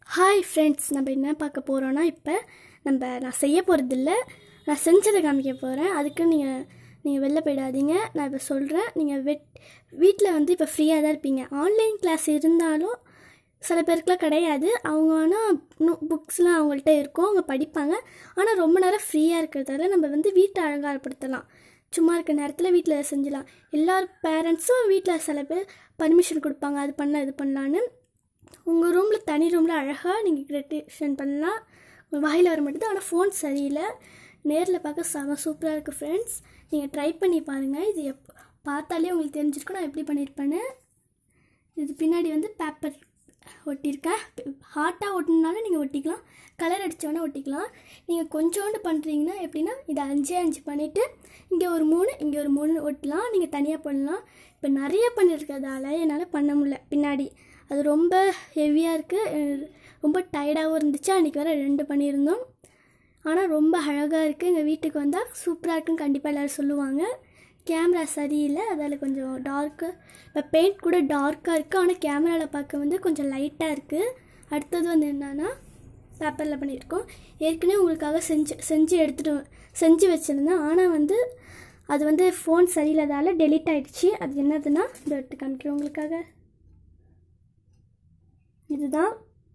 hi friends நம்ம என்ன பார்க்க போகிறோன்னா இப்போ நம்ம நான் செய்ய போகிறதில்ல நான் செஞ்சதை காமிக்க போகிறேன் அதுக்கு நீங்கள் நீங்கள் வெளில போயிடாதீங்க நான் இப்போ சொல்கிறேன் நீங்கள் வெட் வீட்டில் வந்து இப்போ ஃப்ரீயாக தான் இருப்பீங்க ஆன்லைன் கிளாஸ் இருந்தாலும் சில பேருக்குலாம் கிடையாது அவங்க ஆனால் புக்ஸ்லாம் அவங்கள்ட்ட இருக்கும் அவங்க படிப்பாங்க ஆனால் ரொம்ப நேரம் ஃப்ரீயாக இருக்கிறதால நம்ம வந்து வீட்டை அலங்காரப்படுத்தலாம் சும்மா இருக்க நேரத்தில் வீட்டில் செஞ்சிடலாம் எல்லார் பேரண்ட்ஸும் வீட்டில் சில பேர் பர்மிஷன் கொடுப்பாங்க அது பண்ணலாம் இது பண்ணலான்னு உங்கள் ரூமில் தனி ரூமில் அழகாக நீங்கள் கிரியேஷன் பண்ணலாம் உங்கள் வாயில் வர மாட்டேது ஆனால் ஃபோன் சரியில்லை நேரில் பார்க்க செம சூப்பராக இருக்குது ஃப்ரெண்ட்ஸ் நீங்கள் ட்ரை பண்ணி பாருங்கள் இது எப் பார்த்தாலே உங்களுக்கு தெரிஞ்சிருக்கும் நான் எப்படி பண்ணியிருப்பேன்னு இது பின்னாடி வந்து பேப்பர் ஒட்டியிருக்கேன் ஹார்ட்டாக ஒட்டினாலும் நீங்கள் ஒட்டிக்கலாம் கலர் அடித்தோன்னே ஒட்டிக்கலாம் நீங்கள் கொஞ்சோண்டு பண்ணுறீங்கன்னா எப்படின்னா இதை அஞ்சே அஞ்சு பண்ணிவிட்டு இங்கே ஒரு மூணு இங்கே ஒரு மூணு ஒட்டலாம் நீங்கள் தனியாக பண்ணலாம் இப்போ நிறைய பண்ணியிருக்கிறதால என்னால் பண்ண முடியல பின்னாடி அது ரொம்ப ஹெவியாக இருக்குது ரொம்ப டயர்டாகவும் இருந்துச்சு அன்றைக்கி வர ரெண்டு பண்ணியிருந்தோம் ஆனால் ரொம்ப அழகாக இருக்குது எங்கள் வீட்டுக்கு வந்தால் சூப்பராக இருக்குன்னு கண்டிப்பாக எல்லோரும் சொல்லுவாங்க கேமரா சரியில்லை அதால் கொஞ்சம் டார்க்கு இப்போ பெயிண்ட் கூட டார்க்காக இருக்குது ஆனால் கேமராவில் பார்க்க வந்து கொஞ்சம் லைட்டாக இருக்குது அடுத்தது வந்து என்னென்னா பேப்பரில் பண்ணியிருக்கோம் ஏற்கனவே உங்களுக்காக செஞ்சு செஞ்சு எடுத்துகிட்டு செஞ்சு வச்சுருந்தேன் ஆனால் வந்து அது வந்து ஃபோன் சரியில்லாதால டெலீட் ஆகிடுச்சு அது என்னதுன்னா இந்த எடுத்து காமிக்கிறேன் உங்களுக்காக இதுதான்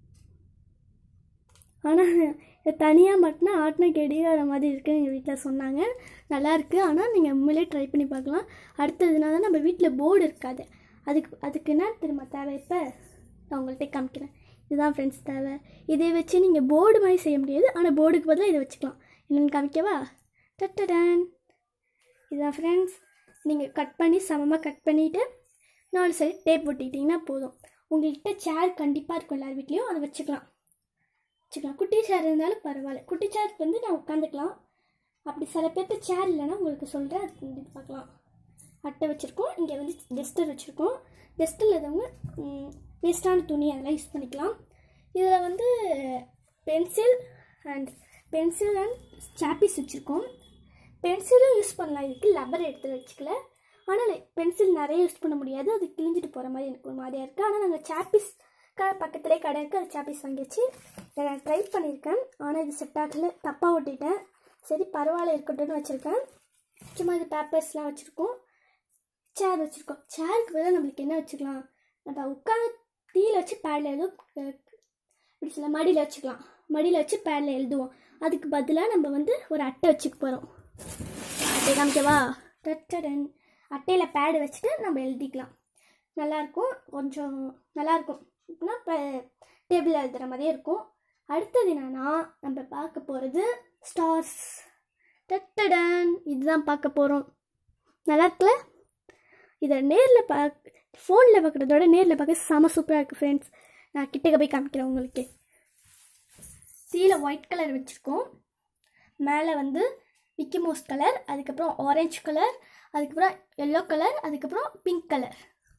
ஆனால் இதை தனியாக மட்டும்னா ஆட்டின கெடிகார மாதிரி இருக்குன்னு எங்கள் வீட்டில் சொன்னாங்க நல்லாயிருக்கு ஆனால் நீங்கள் உண்மையிலே ட்ரை பண்ணி பார்க்கலாம் அடுத்ததுனா தான் நம்ம வீட்டில் போர்டு இருக்காது அதுக்கு அதுக்கு என்ன திரும்ப தேவை இப்போ நான் உங்கள்கிட்ட காமிக்கிறேன் இதுதான் ஃப்ரெண்ட்ஸ் தேவை இதை வச்சு நீங்கள் போர்டு மாதிரி செய்ய முடியாது ஆனால் போர்டுக்கு பதிலாக இதை வச்சுக்கலாம் என்னென்னு காமிக்கவா டட்டடன் இதுதான் ஃப்ரெண்ட்ஸ் நீங்கள் கட் பண்ணி சமமாக கட் பண்ணிவிட்டு நாலு சைடு டேப் ஒட்டிக்கிட்டிங்கன்னா போதும் உங்கள்கிட்ட சேர் கண்டிப்பாக இருக்கும் எல்லார் வீட்லேயும் அதை வச்சுக்கலாம் வச்சுக்கலாம் குட்டி சேர் இருந்தாலும் பரவாயில்ல குட்டி சேர் வந்து நான் உட்காந்துக்கலாம் அப்படி சில பேர்த்து சேர் இல்லைன்னா உங்களுக்கு சொல்கிறேன் அது இது பார்க்கலாம் அட்டை வச்சுருக்கோம் இங்கே வந்து டெஸ்டர் வச்சுருக்கோம் டெஸ்டர் இல்லாதவங்க வேஸ்டான துணி அதெல்லாம் யூஸ் பண்ணிக்கலாம் இதில் வந்து pencil and pencil and chalk piece வச்சுருக்கோம் பென்சிலும் யூஸ் பண்ணலாம் இதுக்கு லப்பர் எடுத்து வச்சுக்கல ஆனால் பென்சில் நிறைய யூஸ் பண்ண முடியாது அது கிழிஞ்சிட்டு போகிற மாதிரி எனக்கு ஒரு மாதிரியாக இருக்குது ஆனால் நாங்கள் சாப்பீஸ் க பக்கத்துலேயே கடை இருக்குது அது சாப்பீஸ் வாங்கிச்சு இதை நான் ட்ரை பண்ணியிருக்கேன் ஆனால் இது செட் ஆகல தப்பாக ஒட்டிட்டேன் சரி பரவாயில்ல இருக்கட்டும்னு வச்சுருக்கேன் சும்மா இது பேப்பர்ஸ்லாம் வச்சுருக்கோம் சேர் வச்சுருக்கோம் சேருக்கு பதிலாக நம்மளுக்கு என்ன வச்சுக்கலாம் நம்ம உட்காந்து டீயில் வச்சு பேடில் எதுவும் இப்படி சொல்ல மடியில் வச்சுக்கலாம் மடியில் வச்சு பேடில் எழுதுவோம் அதுக்கு பதிலாக நம்ம வந்து ஒரு அட்டை வச்சுக்க போகிறோம் அட்டை காமிக்கவா டட்டடன் அட்டையில் பேடு வச்சுட்டு நம்ம எழுதிக்கலாம் நல்லாயிருக்கும் கொஞ்சம் நல்லாயிருக்கும் இப்படின்னா இப்போ டேபிளில் எழுதுகிற மாதிரியே இருக்கும் அடுத்தது என்னன்னா நம்ம பார்க்க போகிறது ஸ்டார்ஸ் டட்டடன் இதுதான் பார்க்க போகிறோம் நல்லா இருக்குல்ல இதை நேரில் பார்க்க ஃபோனில் பார்க்குறதோட நேரில் பார்க்க செம சூப்பராக இருக்குது ஃப்ரெண்ட்ஸ் நான் கிட்டக்க போய் காமிக்கிறேன் உங்களுக்கு கீழே ஒயிட் கலர் வச்சுருக்கோம் மேலே வந்து மிக்கி மவுஸ் கலர் அதுக்கப்புறம் ஆரஞ்சு கலர் அதுக்கப்புறம் எல்லோ கலர் அதுக்கப்புறம் பிங்க் கலர்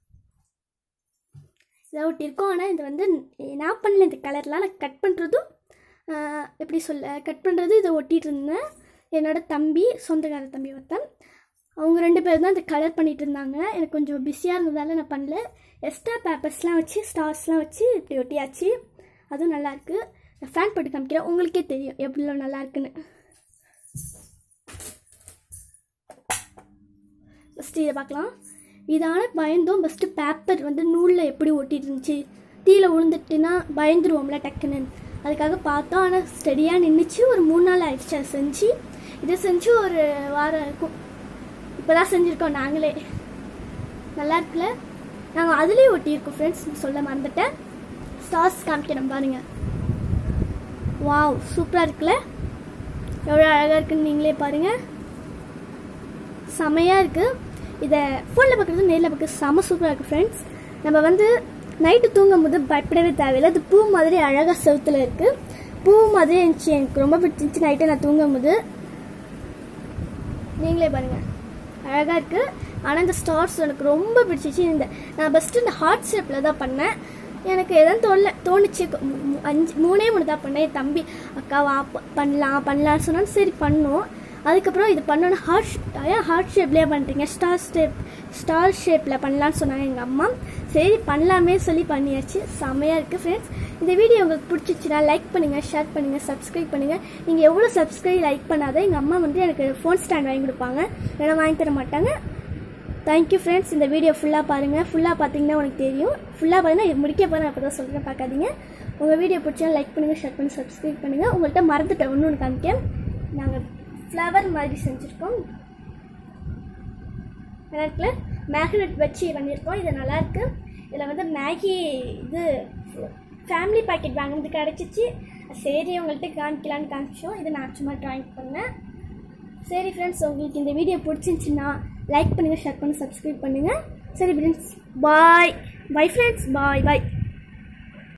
இதை ஒட்டியிருக்கோம் ஆனால் இது வந்து நான் பண்ணல இந்த கலர்லாம் நான் கட் பண்ணுறதும் எப்படி சொல்ல கட் பண்ணுறது இதை ஒட்டிகிட்டு இருந்தேன் என்னோடய தம்பி சொந்தக்கார தம்பி ஒருத்தன் அவங்க ரெண்டு பேர் தான் இந்த கலர் பண்ணிகிட்டு இருந்தாங்க எனக்கு கொஞ்சம் பிஸியாக இருந்ததால் நான் பண்ணல எக்ஸ்ட்ரா பேப்பர்ஸ்லாம் வச்சு ஸ்டார்ஸ்லாம் வச்சு இப்படி ஒட்டியாச்சு அதுவும் நல்லாயிருக்கு நான் ஃபேன் போட்டு காமிக்கிறேன் உங்களுக்கே தெரியும் எவ்வளோ நல்லா இருக்குன்னு ஃபஸ்ட்டு இதை பார்க்கலாம் இதான பயந்தோம் ஃபஸ்ட்டு பேப்பர் வந்து நூலில் எப்படி ஒட்டிட்டு இருந்துச்சு தீயில் விழுந்துட்டுனா பயந்துருவோம்ல டக்குன்னு அதுக்காக பார்த்தோம் ஆனால் ஸ்டடியாக நின்றுச்சு ஒரு மூணு நாள் ஆயிடுச்சு அதை செஞ்சு இதை செஞ்சு ஒரு வாரம் இருக்கும் இப்போ தான் செஞ்சுருக்கோம் நாங்களே நல்லா இருக்குல்ல நாங்கள் அதுலேயே ஒட்டியிருக்கோம் ஃப்ரெண்ட்ஸ் சொல்ல மறந்துட்டேன் ஸ்டார்ஸ் காமிக்கிறோம் பாருங்க வாவ் சூப்பராக இருக்குல்ல எவ்வளோ அழகாக இருக்குன்னு நீங்களே பாருங்கள் செமையாக இருக்குது இதை ஃபோனில் பார்க்குறது நேரில் பார்க்குறது செம சூப்பராக இருக்குது ஃப்ரெண்ட்ஸ் நம்ம வந்து நைட்டு தூங்கும் போது பயப்படவே தேவையில்லை அது பூ மாதிரி அழகாக செவுத்தில் இருக்குது பூ மாதிரி இருந்துச்சு எனக்கு ரொம்ப பிடிச்சிருந்துச்சு நைட்டு நான் தூங்கும் போது நீங்களே பாருங்கள் அழகாக இருக்குது ஆனால் இந்த ஸ்டார்ஸ் எனக்கு ரொம்ப பிடிச்சிச்சு இந்த நான் ஃபஸ்ட்டு இந்த ஹார்ட் ஷேப்பில் தான் பண்ணேன் எனக்கு எதுவும் தோணல தோணுச்சு அஞ்சு மூணே மூணு தான் பண்ணேன் என் தம்பி அக்கா வா பண்ணலாம் பண்ணலான்னு சொன்னாலும் சரி பண்ணோம் அதுக்கப்புறம் இது பண்ணோன்னா ஹார்ட் ஏன் ஹார்ட் ஷேப்லேயே பண்ணுறீங்க ஸ்டார் ஷேப் ஸ்டார் ஷேப்பில் பண்ணலான்னு சொன்னாங்க எங்கள் அம்மா சரி பண்ணலாமே சொல்லி பண்ணியாச்சு செம்மையாக இருக்குது ஃப்ரெண்ட்ஸ் இந்த வீடியோ உங்களுக்கு பிடிச்சிச்சுன்னா லைக் பண்ணுங்கள் ஷேர் பண்ணுங்கள் சப்ஸ்கிரைப் பண்ணுங்கள் நீங்கள் எவ்வளோ சப்ஸ்கிரைப் லைக் பண்ணாத எங்கள் அம்மா வந்து எனக்கு ஃபோன் ஸ்டாண்ட் வாங்கி கொடுப்பாங்க ஏன்னா வாங்கி தர மாட்டாங்க தேங்க்யூ ஃப்ரெண்ட்ஸ் இந்த வீடியோ ஃபுல்லாக பாருங்கள் ஃபுல்லாக பார்த்தீங்கன்னா உனக்கு தெரியும் ஃபுல்லாக பார்த்தீங்கன்னா முடிக்க போகிறேன் அப்போ தான் சொல்கிறேன் பார்க்காதீங்க உங்கள் வீடியோ பிடிச்சா லைக் பண்ணுங்கள் ஷேர் பண்ணி சப்ஸ்கிரைப் பண்ணுங்கள் உங்கள்கிட்ட மறந்துட்டேன் ஒன்று ஒன்று காமிக்க நாங்கள் ஃப்ளவர் மாதிரி செஞ்சுருக்கோம் நல்லா இருக்குல்ல மேக்னெட் வச்சு பண்ணியிருக்கோம் இது நல்லா இருக்கு இதில் வந்து மேகி இது ஃபேமிலி பேக்கெட் வாங்கினது கிடச்சிச்சு சரி உங்கள்கிட்ட காமிக்கலான்னு காமிச்சோம் இது நான் சும்மா ட்ராயிங் பண்ணேன் சரி ஃப்ரெண்ட்ஸ் உங்களுக்கு இந்த வீடியோ பிடிச்சிருந்துச்சின்னா லைக் பண்ணுங்கள் ஷேர் பண்ணி சப்ஸ்கிரைப் பண்ணுங்கள் சரி friends bye bye friends bye பாய்